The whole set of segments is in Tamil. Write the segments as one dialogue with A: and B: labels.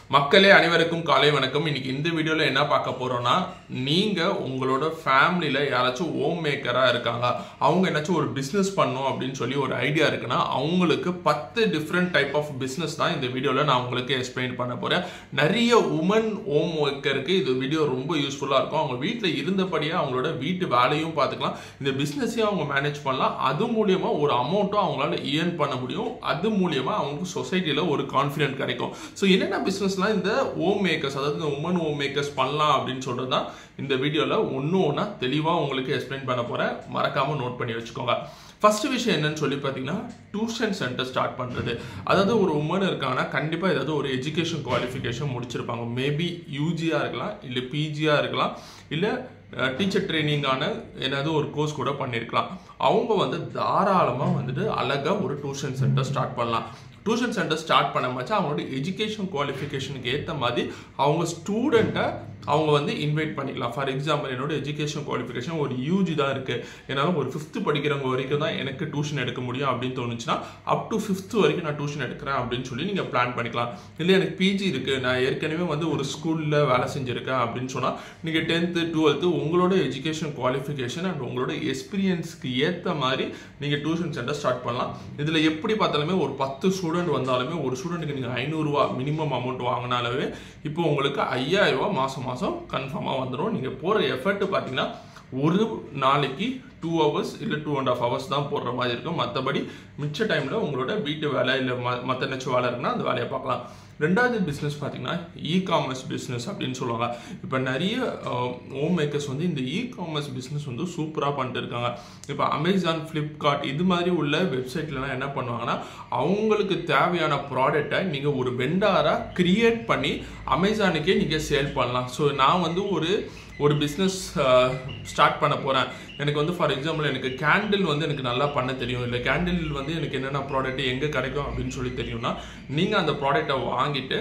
A: மக்களே அனைவருக்கும் காலை வணக்கம் இன்னைக்கு இந்த வீடியோல என்ன பார்க்க போறோம்னா நீங்க உங்களோட ஃபேமிலியில யாராச்சும் ஹோம் மேக்கரா இருக்காங்க அவங்க ஏதாச்சும் ஒரு பிசினஸ் பண்ணணும் அப்படின்னு சொல்லி ஒரு ஐடியா இருக்குன்னா அவங்களுக்கு பத்து டிஃப்ரெண்ட் டைப் ஆஃப் பிசினஸ் தான் இந்த வீடியோல நான் உங்களுக்கு எக்ஸ்பிளைன் பண்ண போறேன் நிறைய உமன் ஹோம் ஒர்க்கருக்கு இது வீடியோ ரொம்ப யூஸ்ஃபுல்லா இருக்கும் அவங்க வீட்டில் இருந்தபடியே அவங்களோட வீட்டு வேலையும் பார்த்துக்கலாம் இந்த பிசினஸையும் அவங்க மேனேஜ் பண்ணலாம் அது மூலியமா ஒரு அமௌண்ட்டும் அவங்களால ஏர்ன் பண்ண முடியும் அது மூலியமா அவங்களுக்கு சொசைட்டில ஒரு கான்ஃபிடென்ட் கிடைக்கும் ஸோ என்னென்ன பிசினஸ்லாம் இந்த ஹோம் மேக்கர்ஸ் அதாவது இந்த உமன் ஹோம் மேக்கர்ஸ் பண்ணலாம் அப்படின்னு சொல்றது தான் இந்த வீடியோல ஒன்று ஒன்றா தெளிவாக உங்களுக்கு எக்ஸ்பிளைன் பண்ண போறேன் மறக்காம நோட் பண்ணி வச்சுக்கோங்க ஃபர்ஸ்ட் விஷயம் என்னன்னு சொல்லி பார்த்தீங்கன்னா டியூஷன் சென்டர் ஸ்டார்ட் பண்ணுறது அதாவது ஒரு உமன் இருக்காங்கன்னா கண்டிப்பாக ஏதாவது ஒரு எஜுகேஷன் குவாலிஃபிகேஷன் முடிச்சிருப்பாங்க மேபி யூஜியாக இருக்கலாம் இல்லை பிஜியாக இருக்கலாம் இல்லை டீச்சர் ட்ரைனிங்கான ஏதாவது ஒரு கோர்ஸ் கூட பண்ணியிருக்கலாம் அவங்க வந்து தாராளமாக வந்துட்டு அழகாக ஒரு டியூஷன் சென்டர் ஸ்டார்ட் பண்ணலாம் டியூஷன் சென்டர் ஸ்டார்ட் பண்ண மச்சா அவங்களோட எஜுகேஷன் குவாலிஃபிகேஷனுக்கு ஏற்ற மாதிரி அவங்க ஸ்டூடெண்ட்டை அவங்க வந்து இன்வைட் பண்ணிக்கலாம் ஃபார் எக்ஸாம்பிள் என்னோட எஜுகேஷன் குவாலிஃபிகேஷன் ஒரு யூஜி தான் இருக்குது என்னால் ஒரு ஃபிஃப்த்து படிக்கிறவங்க வரைக்கும் தான் எனக்கு டியூஷன் எடுக்க முடியும் அப்படின்னு தோணுச்சுன்னா அப் டு ஃபிஃப்த்து வரைக்கும் நான் டியூஷன் எடுக்கிறேன் அப்படின்னு சொல்லி நீங்கள் பிளான் பண்ணிக்கலாம் இல்லை எனக்கு பிஜி இருக்குது நான் ஏற்கனவே வந்து ஒரு ஸ்கூலில் வேலை செஞ்சுருக்கேன் அப்படின்னு சொன்னால் நீங்கள் டென்த்து டுவெல்த்து உங்களோட எஜுகேஷன் குவாலிஃபிகேஷன் அண்ட் உங்களோட எக்ஸ்பீரியன்ஸ்க்கு ஏற்ற மாதிரி நீங்கள் டியூஷன் சென்டர் ஸ்டார்ட் பண்ணலாம் இதில் எப்படி பார்த்தாலுமே ஒரு பத்து ஸ்டூடெண்ட் வந்தாலுமே ஒரு ஸ்டூடெண்ட்டுக்கு நீங்கள் ஐநூறுரூவா மினிமம் அமௌண்ட் வாங்கினாலுமே இப்போ உங்களுக்கு ஐயாயிரம் ரூபா மாதம் மாதம் கன்ஃபார்மாக வந்துடும் நீங்கள் போகிற எஃபர்ட் பார்த்தீங்கன்னா ஒரு நாளைக்கு டூ ஹவர்ஸ் இல்லை டூ அண்ட் ஆஃப் ஹவர்ஸ் தான் போடுற மாதிரி இருக்கும் மற்றபடி மிச்ச டைமில் உங்களோட வீட்டு வேலை இல்லை ம மற்ற நச்சு வேலை இருக்குன்னா அந்த வேலையை பார்க்கலாம் ரெண்டாவது பிஸ்னஸ் பார்த்தீங்கன்னா இ காமர்ஸ் பிஸ்னஸ் அப்படின்னு சொல்லுவாங்க இப்போ நிறைய ஹோம் மேக்கர்ஸ் வந்து இந்த இ காமர்ஸ் பிஸ்னஸ் வந்து சூப்பராக பண்ணிட்டு இருக்காங்க இப்போ அமேசான் ஃப்ளிப்கார்ட் இது மாதிரி உள்ள வெப்சைட்லலாம் என்ன பண்ணுவாங்கன்னா அவங்களுக்கு தேவையான ப்ராடக்டை நீங்கள் ஒரு வெண்டாராக கிரியேட் பண்ணி அமேசானுக்கே நீங்கள் சேல் பண்ணலாம் ஸோ நான் வந்து ஒரு ஒரு பிஸ்னஸ் ஸ்டார்ட் பண்ண போகிறேன் எனக்கு வந்து ஃபார் எக்ஸாம்பிள் எனக்கு கேண்டில் வந்து எனக்கு நல்லா பண்ண தெரியும் இல்லை கேண்டில் வந்து எனக்கு என்னென்ன ப்ராடக்ட் எங்கே கிடைக்கும் அப்படின்னு சொல்லி தெரியும்னா நீங்கள் அந்த ப்ராடக்டை வாங்கிட்டு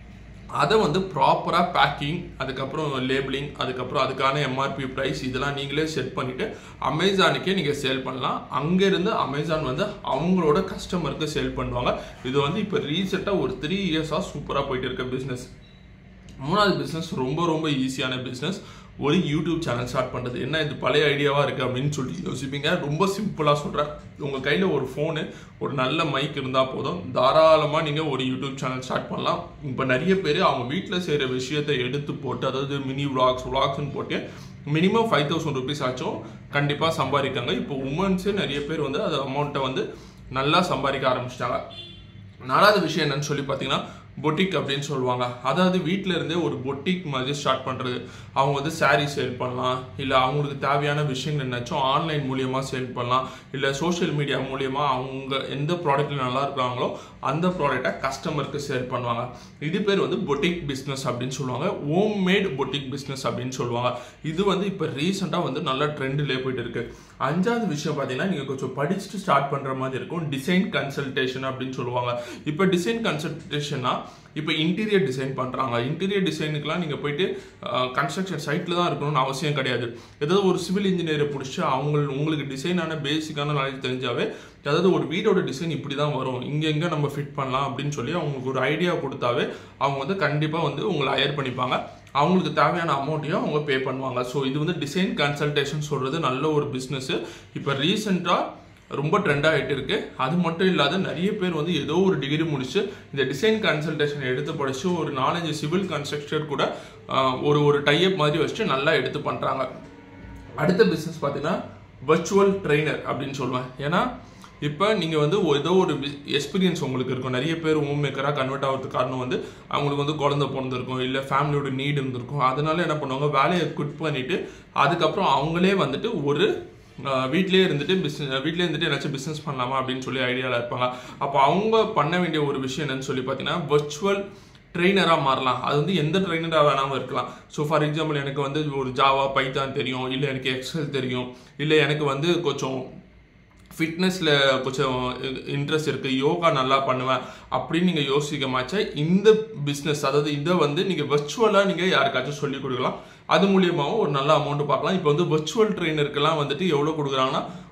A: அதை வந்து ப்ராப்பராக பேக்கிங் அதுக்கப்புறம் லேபிளிங் அதுக்கப்புறம் அதுக்கான எம்ஆர்பி ப்ரைஸ் இதெல்லாம் நீங்களே செட் பண்ணிவிட்டு அமேசானுக்கே நீங்கள் சேல் பண்ணலாம் அங்கேருந்து அமேசான் வந்து அவங்களோட கஸ்டமருக்கு சேல் பண்ணுவாங்க இது வந்து இப்போ ரீசெண்டாக ஒரு த்ரீ இயர்ஸாக சூப்பராக போயிட்டு இருக்க பிஸ்னஸ் மூணாவது பிஸ்னஸ் ரொம்ப ரொம்ப ஈஸியான பிஸ்னஸ் ஒரு யூடியூப் சேனல் ஸ்டார்ட் பண்ணுறது என்ன இது பழைய ஐடியாவாக இருக்குது அப்படின்னு சொல்லி யோசிப்பீங்க ரொம்ப சிம்பிளாக சொல்கிறேன் உங்கள் கையில் ஒரு ஃபோனு ஒரு நல்ல மைக் இருந்தால் போதும் தாராளமாக நீங்கள் ஒரு யூடியூப் சேனல் ஸ்டார்ட் பண்ணலாம் இப்போ நிறைய பேர் அவங்க வீட்டில் செய்கிற விஷயத்தை எடுத்து போட்டு அதாவது மினி விளாக்ஸ் விளாக்ஸ்னு போட்டு மினிமம் ஃபைவ் தௌசண்ட் ருபீஸ் ஆச்சும் கண்டிப்பாக சம்பாதிக்காங்க இப்போ உமன்ஸே நிறைய பேர் வந்து அது அமௌண்ட்டை வந்து நல்லா சம்பாதிக்க ஆரம்பிச்சிட்டாங்க நாலாவது விஷயம் என்னன்னு சொல்லி பார்த்தீங்கன்னா பொட்டிக் அப்படின்னு சொல்லுவாங்க அதாவது வீட்டில் இருந்தே ஒரு பொட்டிக் மாதிரி ஸ்டார்ட் பண்ணுறது அவங்க வந்து சாரீ சேல் பண்ணலாம் இல்லை அவங்களுக்கு தேவையான விஷயங்கள் என்னாச்சும் ஆன்லைன் மூலியமாக சேல் பண்ணலாம் இல்லை சோஷியல் மீடியா மூலியமாக அவங்க எந்த ப்ராடக்ட்டில் நல்லா இருக்கிறாங்களோ அந்த ப்ராடக்டை கஸ்டமருக்கு சேல் பண்ணுவாங்க இது பேர் வந்து பொட்டிக் பிஸ்னஸ் அப்படின்னு சொல்லுவாங்க ஹோம் மேட் பொட்டிக் பிஸ்னஸ் அப்படின்னு சொல்லுவாங்க இது வந்து இப்போ ரீசெண்டாக வந்து நல்ல ட்ரெண்டிலே போயிட்டு இருக்கு அஞ்சாவது விஷயம் பார்த்தீங்கன்னா நீங்கள் கொஞ்சம் படிச்சுட்டு ஸ்டார்ட் பண்ணுற மாதிரி இருக்கும் டிசைன் கன்சல்டேஷன் அப்படின்னு சொல்லுவாங்க இப்போ டிசைன் கன்சல்டேஷனா இப்போ இன்டீரியர் டிசைன் பண்ணுறாங்க இன்டீரியர் டிசைனுக்குலாம் நீங்கள் போயிட்டு கன்ஸ்ட்ரக்ஷன் சைட்டில் தான் இருக்கணும்னு அவசியம் கிடையாது ஏதாவது ஒரு சிவில் இன்ஜினியரை பிடிச்சி அவங்க உங்களுக்கு டிசைனான பேசிக்கான நாலேஜ் தெரிஞ்சாவே அதாவது ஒரு வீடோட டிசைன் இப்படி தான் வரும் இங்கே எங்கே நம்ம ஃபிட் பண்ணலாம் அப்படின்னு சொல்லி அவங்களுக்கு ஒரு ஐடியா கொடுத்தாவே அவங்க வந்து கண்டிப்பாக வந்து உங்களை ஹயர் பண்ணிப்பாங்க அவங்களுக்கு தேவையான அமௌண்ட்டையும் அவங்க பே பண்ணுவாங்க ஸோ இது வந்து டிசைன் கன்சல்டேஷன் சொல்கிறது நல்ல ஒரு பிஸ்னஸ் இப்போ ரீசெண்டாக ரொம்ப ட்ரெண்ட் ஆகிட்டு இருக்கு அது மட்டும் இல்லாத நிறைய பேர் வந்து ஏதோ ஒரு டிகிரி முடிச்சு இந்த டிசைன் கன்சல்டேஷன் எடுத்து படிச்சு ஒரு நாலஞ்சு சிவில் கன்ஸ்ட்ரக்சர் கூட ஒரு ஒரு டைப் மாதிரி வச்சுட்டு நல்லா எடுத்து பண்ணுறாங்க அடுத்த பிஸ்னஸ் பார்த்தீங்கன்னா வர்ச்சுவல் ட்ரெயினர் அப்படின்னு சொல்லுவேன் ஏன்னா இப்போ நீங்கள் வந்து ஏதோ ஒரு எக்ஸ்பீரியன்ஸ் உங்களுக்கு இருக்கும் நிறைய பேர் ஹோம் மேக்கராக கன்வெர்ட் ஆகிறதுக்கு காரணம் வந்து அவங்களுக்கு வந்து குழந்தை பிறந்திருக்கும் இல்லை ஃபேமிலியோட நீட் இருந்திருக்கும் அதனால என்ன பண்ணுவாங்க வேலையை குட் பண்ணிவிட்டு அதுக்கப்புறம் அவங்களே வந்துட்டு ஒரு வீட்லேயே இருந்துட்டு பிஸ்னஸ் வீட்லேயே இருந்துட்டு ஏதாச்சும் பிஸ்னஸ் பண்ணலாமா அப்படின்னு சொல்லி ஐடியாவில் இருப்பாங்க அப்போ அவங்க பண்ண வேண்டிய ஒரு விஷயம் என்னன்னு சொல்லி பார்த்தீங்கன்னா வர்ச்சுவல் ட்ரெயினராக மாறலாம் அது வந்து எந்த ட்ரெயினராக வேணாமல் இருக்கலாம் ஸோ ஃபார் எக்ஸாம்பிள் எனக்கு வந்து ஒரு ஜாவா பைத்தான் தெரியும் இல்லை எனக்கு எக்ஸல் தெரியும் இல்லை எனக்கு வந்து கொஞ்சம் ஃபிட்னஸில் கொஞ்சம் இன்ட்ரெஸ்ட் இருக்குது யோகா நல்லா பண்ணுவேன் அப்படின்னு நீங்கள் யோசிக்க மாச்சா இந்த பிஸ்னஸ் அதாவது இதை வந்து நீங்கள் வர்ச்சுவலாக நீங்கள் யாருக்காச்சும் சொல்லிக் கொடுக்கலாம் அது மூலியமாகவும் ஒரு நல்ல அமௌண்ட் பார்க்கலாம் இப்போ வந்து வர்ச்சுவல் ட்ரெயினருக்கெல்லாம் வந்துட்டு எவ்வளோ கொடுக்குறாங்கன்னா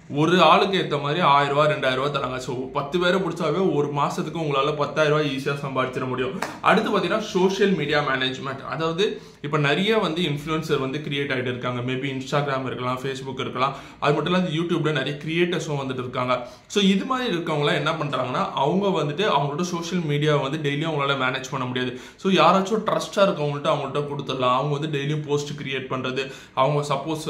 A: ஒரு ஆளுக்கு ஏற்ற மாதிரி ஆயிரம் ரூபாய் ரெண்டாயிரம் ரூபாய் தராங்க ஸோ பத்து பேரை பிடிச்சாவே ஒரு மாசத்துக்கு உங்களால பத்தாயிரம் ரூபாய் ஈஸியாக சம்பாதிச்சிட முடியும் அடுத்து பார்த்தீங்கன்னா சோஷியல் மீடியா மேனேஜ்மெண்ட் அதாவது இப்போ நிறைய வந்து இன்ஃப்ளூயன்சர் வந்து கிரியேட் ஆகிட்டு இருக்காங்க மேபி இன்ஸ்டாகிராம் இருக்கலாம் ஃபேஸ்புக் இருக்கலாம் அது மட்டும் இல்லாத யூடியூப்ல நிறைய கிரியேட்டர்ஸும் வந்துட்டு இருக்காங்க ஸோ இது மாதிரி இருக்கவங்களாம் என்ன பண்றாங்கன்னா அவங்க வந்துட்டு அவங்களோட சோஷியல் மீடியாவை வந்து டெய்லியும் அவங்களால மேனேஜ் பண்ண முடியாது ஸோ யாராச்சும் ட்ரஸ்டாக இருக்கவங்கள்ட்ட அவங்கள்ட்ட கொடுத்துடலாம் அவங்க வந்து டெய்லியும் போஸ்ட் கிரியேட் பண்றது அவங்க சப்போஸ்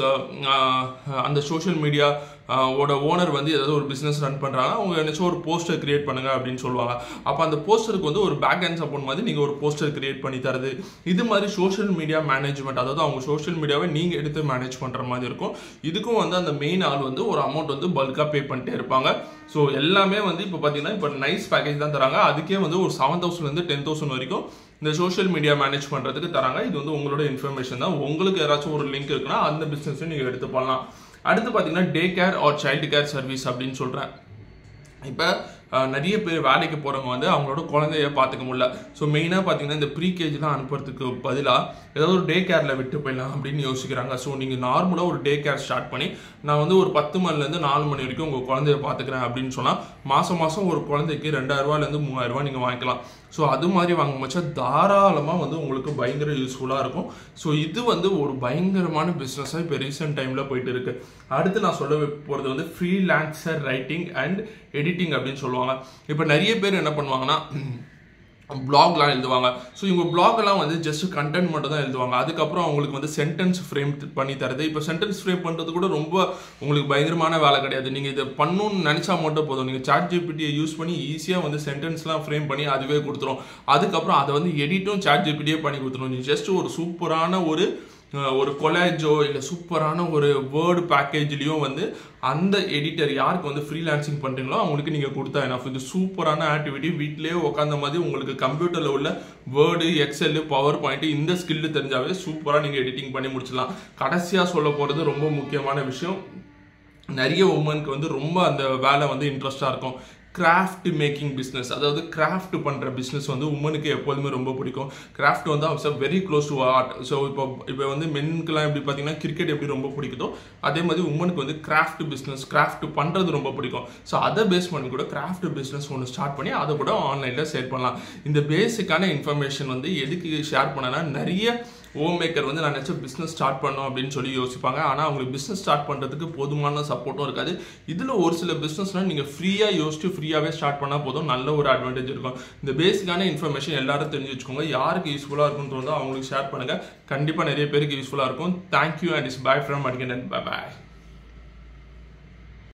A: அந்த சோஷியல் மீடியா ஓட ஓனர் வந்து ஏதாவது ஒரு பிஸ்னஸ் ரன் பண்ணுறாங்க அவங்க என்னச்சும் ஒரு போஸ்டர் கிரியேட் பண்ணுங்க அப்படின்னு சொல்லுவாங்க அப்போ அந்த போஸ்டருக்கு வந்து ஒரு பேக் ஹேண்ட் சப்போர்ட் மாதிரி நீங்கள் ஒரு போஸ்டர் கிரியேட் பண்ணி தரது இது மாதிரி சோஷியல் மீடியா மேனேஜ்மெண்ட் அதாவது அவங்க சோஷியல் மீடியாவை நீங்கள் எடுத்து மேனேஜ் பண்ணுற மாதிரி இருக்கும் இதுக்கும் வந்து அந்த மெயின் ஆள் வந்து ஒரு அமௌண்ட் வந்து பல்காக பே பண்ணிட்டே இருப்பாங்க ஸோ எல்லாமே வந்து இப்போ பார்த்தீங்கன்னா இப்போ நைஸ் பேக்கேஜ் தான் தராங்க அதுக்கே வந்து ஒரு செவன் தௌசண்ட்லேருந்து டென் தௌசண்ட் வரைக்கும் இந்த சோஷியல் மீடியா மேனேஜ் பண்ணுறதுக்கு தராங்க இது வந்து உங்களோட இன்ஃபர்மேஷன் தான் உங்களுக்கு யாராச்சும் ஒரு லிங்க் இருக்குன்னா அந்த பிஸ்னஸையும் நீங்கள் எடுத்து பண்ணலாம் அடுத்து பார்த்தீங்கன்னா day care or child care service அப்படின்னு சொல்கிறேன் இப்போ நிறைய பேர் வேலைக்கு போகிறவங்க வந்து அவங்களோட குழந்தைய பார்த்துக்க முடியல ஸோ மெயினாக பார்த்தீங்கன்னா இந்த ப்ரீ கேஜி தான் அனுப்புறதுக்கு பதிலாக ஏதாவது ஒரு டே கேரில் விட்டு போயிடலாம் அப்படின்னு யோசிக்கிறாங்க ஸோ நீங்கள் நார்மலாக ஒரு டே கேர் ஸ்டார்ட் பண்ணி நான் வந்து ஒரு பத்து மணிலேருந்து நாலு மணி வரைக்கும் உங்கள் குழந்தைய பார்த்துக்கிறேன் அப்படின்னு சொன்னால் மாதம் மாதம் ஒரு குழந்தைக்கு ரெண்டாயிரரூவாலேருந்து மூவாயிரரூவா நீங்கள் வாங்கிக்கலாம் ஸோ அது மாதிரி வாங்க வச்சா தாராளமாக வந்து உங்களுக்கு பயங்கர யூஸ்ஃபுல்லாக இருக்கும் ஸோ இது வந்து ஒரு பயங்கரமான பிஸ்னஸாக இப்போ ரீசெண்ட் டைமில் போயிட்டு இருக்கு அடுத்து நான் சொல்ல போகிறது வந்து ஃப்ரீலான்சர் ரைட்டிங் அண்ட் எடிட்டிங் அப்படின்னு சொல்லுவாங்க இப்போ நிறைய பேர் என்ன பண்ணுவாங்கன்னா பிளாக்லாம் எழுதுவாங்க ஸோ இவங்க பிளாக்லாம் வந்து ஜஸ்ட் கண்டென்ட் மட்டும் தான் எழுதுவாங்க அதுக்கப்புறம் அவங்களுக்கு வந்து சென்டென்ஸ் ஃப்ரேம் பண்ணி தருது இப்போ சென்டென்ஸ் ஃப்ரேம் பண்ணுறது கூட ரொம்ப உங்களுக்கு பயங்கரமான வேலை கிடையாது நீங்கள் இதை பண்ணணும்னு நினச்சா மட்டும் போதும் நீங்கள் சாட் ஜிபிடியை யூஸ் பண்ணி ஈஸியாக வந்து சென்டென்ஸ்லாம் ஃப்ரேம் பண்ணி அதுவே கொடுத்துரும் அதுக்கப்புறம் அதை வந்து எடிட்டும் சாட் ஜிபிடியே பண்ணி கொடுத்துரும் நீங்கள் ஜஸ்ட் ஒரு சூப்பரான ஒரு ஒரு கொலாஜோ இல்லை சூப்பரான ஒரு வேர்டு பேக்கேஜ்லேயும் வந்து அந்த எடிட்டர் யாருக்கு வந்து ஃப்ரீலான்சிங் பண்ணுறீங்களோ அவங்களுக்கு நீங்கள் கொடுத்தா என்ன இது சூப்பரான ஆக்டிவிட்டி வீட்டிலேயே உட்காந்த மாதிரி உங்களுக்கு கம்ப்யூட்டரில் உள்ள வேர்டு எக்ஸல் பவர் பாயிண்ட் இந்த ஸ்கில்லு தெரிஞ்சாவே சூப்பராக நீங்கள் எடிட்டிங் பண்ணி முடிச்சிடலாம் கடைசியாக சொல்ல போகிறது ரொம்ப முக்கியமான விஷயம் நிறைய உமனுக்கு வந்து ரொம்ப அந்த வேலை வந்து இன்ட்ரெஸ்டாக இருக்கும் கிராஃப்ட் மேக்கிங் பிஸ்னஸ் அதாவது கிராஃப்ட் பண்ணுற பிஸ்னஸ் வந்து உமனுக்கு எப்போதுமே ரொம்ப பிடிக்கும் கிராஃப்ட் வந்து அவங்க very close to art so இப்போ இப்போ வந்து மென்னுக்கெல்லாம் எப்படி பார்த்தீங்கன்னா கிரிக்கெட் எப்படி ரொம்ப பிடிக்குதோ அதே மாதிரி உமனுக்கு வந்து கிராஃப்ட் பிஸ்னஸ் கிராஃப்ட் பண்ணுறது ரொம்ப பிடிக்கும் ஸோ அதை பேஸ் பண்ணி கூட கிராஃப்ட் பிஸ்னஸ் ஒன்று ஸ்டார்ட் பண்ணி அதை கூட ஆன்லைனில் சேல் பண்ணலாம் இந்த பேசிக்கான இன்ஃபர்மேஷன் வந்து எதுக்கு ஷேர் பண்ணனா நிறைய ஹோம் மேக்கர் வந்து நான் நினச்ச பிஸ்னஸ் ஸ்டார்ட் பண்ணோம் அப்படின்னு சொல்லி யோசிப்பாங்க ஆனால் அவங்களுக்கு பிஸ்னஸ் ஸ்டார்ட் பண்ணுறதுக்கு போதுமான சப்போர்ட்டும் இருக்காது இதில் ஒரு சில பிஸ்னஸ்லாம் நீங்கள் ஃப்ரீயாக யோசிச்சு ஃப்ரீயாகவே ஸ்டார்ட் பண்ணால் போதும் நல்ல ஒரு அட்வான்டேஜ் இருக்கும் இந்த பேசிக்கான இன்ஃபர்மேஷன் எல்லாரும் தெரிஞ்சு வச்சுக்கோங்க யாருக்கு யூஸ்ஃபுல்லாக இருக்கும்னு தோணுதோ அவங்களுக்கு ஷேர் பண்ணுங்கள் கண்டிப்பாக நிறைய பேருக்கு யூஸ்ஃபுல்லாக இருக்கும் thank you and is bye from அடிக்கன் பை பாய்